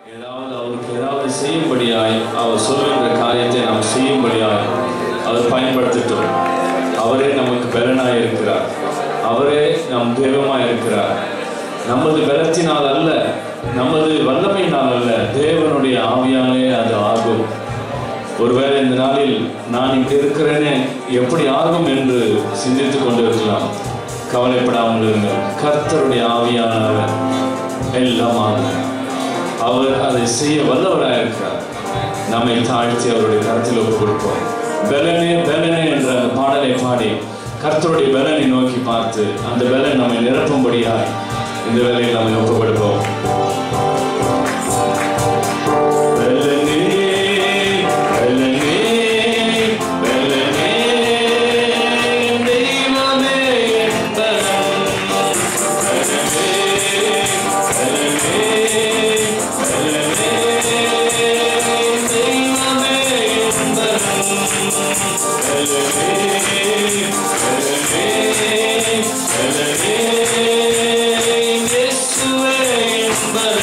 ஏதாவது அவருக்கு ஏதாவது செய்யும்படியாய் அவர் சொல்லுகிற காரியத்தை நாம் செய்யும்படியாய் அவர் பயன்படுத்தட்டும் அவரே நமக்கு பலனாய் இருக்கிறார் அவரே நம் தெய்வமாய் இருக்கிறார் நமது பலத்தினால் அல்ல நமது வல்லமையினால் அல்ல தேவனுடைய ஆவியாலே அது ஆகும் ஒருவேளை இந்த நாளில் நான் இங்கு இருக்கிறேனே எப்படி ஆகும் என்று சிந்தித்துக் கொண்டிருக்கலாம் கவலைப்படாமல் இருங்கள் கர்த்தருடைய ஆவியானவர் எல்லாம் ஆகும் அவர் அதை செய்ய வல்லவராக இருக்கிறார் நம்மை தாழ்த்தி அவருடைய கருத்தில் ஒப்பு கொடுப்போம் பலனே பலனே என்ற அந்த பாடலை பாடி கர்த்தருடைய பலனை நோக்கி பார்த்து அந்த பலன் நம்மை நிரப்பும்படியாய் இந்த வேலையில் நம்மை ஒப்பு கொடுப்போம் பலனே, பலனே, பலனே, தெய்வமே என் பலன். பலனே, பலனே, பலனே, தெய்வமே என் பலன். பலனே, பலனே, பலனே, இயேசுவே என் பலன்.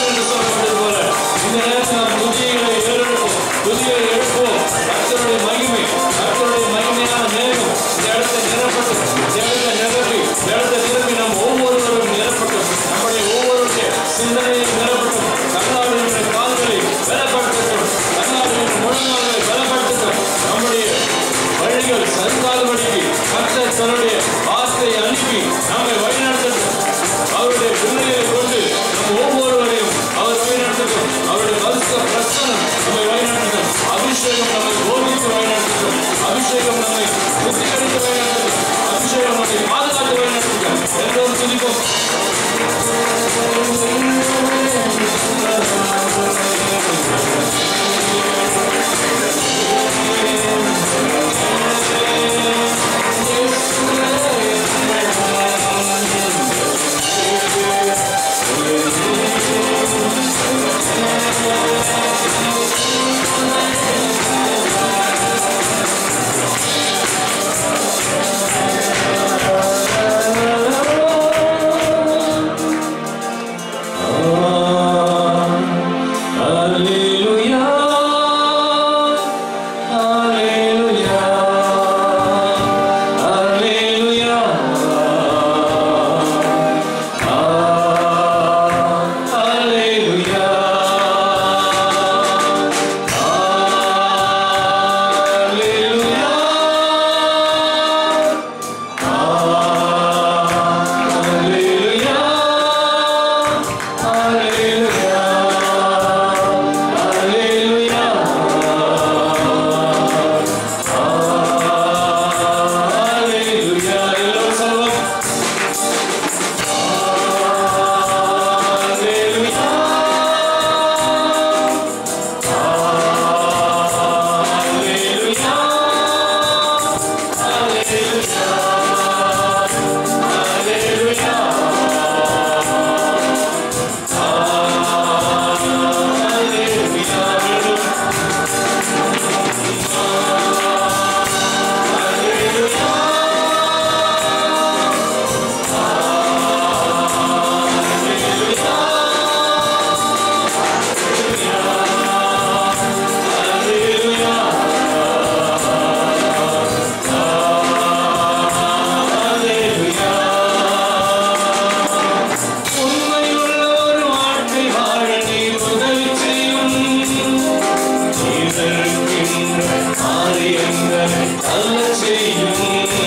என்று சொல்லப்பட்டது போல இந்த நேரத்தில் நாம் துதிகளை ஏறெடுப்போம் துதிகளை எழுப்புவோம் கர்த்தருடைய மகிமை கர்த்தருடைய மகிமையான நேரம் இந்த இடத்தை நிரப்பட்டும் இந்த இடத்தை நிரப்பி இந்த இடத்தை நிரப்பி நாம் ஒவ்வொருவரும் நிரப்பட்டும் நம்முடைய ஒவ்வொருடைய சிந்தனையை நிரப்பட்டும் கர்த்தாவினுடைய கால்களை பலப்படுத்தட்டும் கர்த்தாவின் முழங்கால்களை பலப்படுத்தட்டும் நம்முடைய வழிகள் சரிகால்படிக்கு கர்த்தர் தன்னுடைய வார்த்தை அனுப்பி நம்மை வழிநடத்தட்டும் அவருடைய பிள்ளைகளை கொண்டு நம் ஒவ்வொருவரையும் அவர் வழிநடத்தட்டும் அவருடைய பரிசு பிரசனம் நம்மை வழிநடத்தட்டும் அபிஷேகம் நம்மை போதித்து வழிநடத்தட்டும் அபிஷேகம் நம்மை சுத்திகரித்து வழிநடத்தட்டும் அபிஷேகம் நம்மை பாதுகாத்து வழிநடத்தட்டும் எல்லோரும் துதிப்போம் Alleluia, Alleluia, Alleluia, Alleluia, Alleluia. உண்மையுள்ள ஒரு வாழ்க்கை வாழ நீர் உதவி செய்யும் நீர்க்கின்ற காரியங்களை அல்ல செய்யும்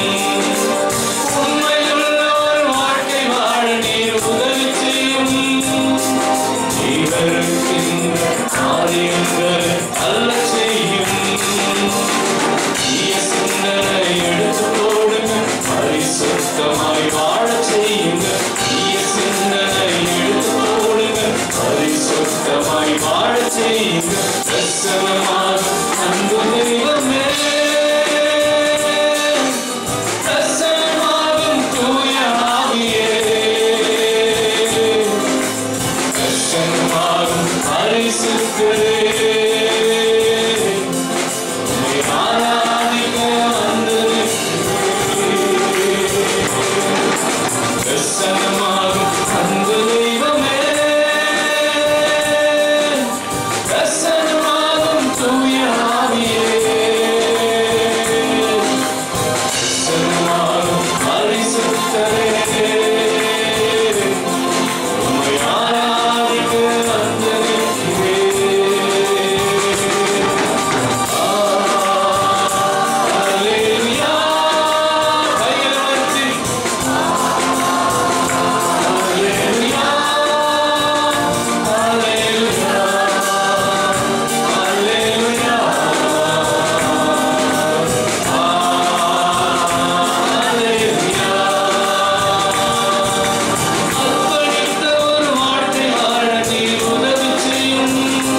உண்மையுள்ள ஒரு வாழ்க்கை வாழ நீர் உதவி செய்யும் நீர்க்கின்ற காரியங்களை அல்ல செய்யும் தீய சிந்தனை எடுத்து போடுங்க பரிசுத்தமாய் வாழ செய்யுங்க தீய சிந்தனை எடுத்து போடுங்க பரிசுத்தமாய் வாழ செய்யுங்க பிரசனமாக அன்பு தெய்வமே பிரசனமாகும் தூய ஆவியே பிரசனமாகும் பரிசுத்தரே உம்மை ஆராதிக்க வந்திருக்கிறேன். பிரசன்னமாகும் அன்பு தெய்வமே. பிரசன்னமாகும் தூய ஆவியே. பிரசன்னமாகும் பரிசுத்தரே. உம்மை ஆராதிக்க வந்திருக்கிறேன். Alleluia. கைகளை உயர்த்தி. Alleluia. Alleluia. Alleluia. Alleluia. அர்ப்பணித்த ஒரு வாழ்க்கை வாழ நீர் உதவி செய்யும்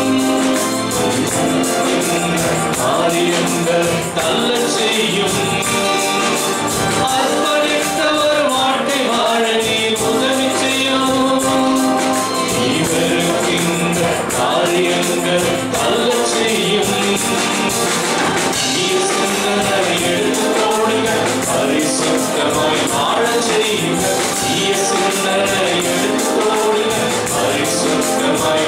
காரியங்கள் தள்ள செய்யும் அர்ப்பணித்த ஒரு வாழ்க்கை வாழ நீ உதவி செய்யும் இவருக்கின்ற காரியங்கள் தள்ள செய்யும் நீ சிந்தனை எடுத்து போடுங்க பரிசுத்தமாய் வாழ செய்யுங்க நீ சிந்தனை எடுத்து போடுங்க பரிசுத்தமாய்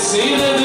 செய்தது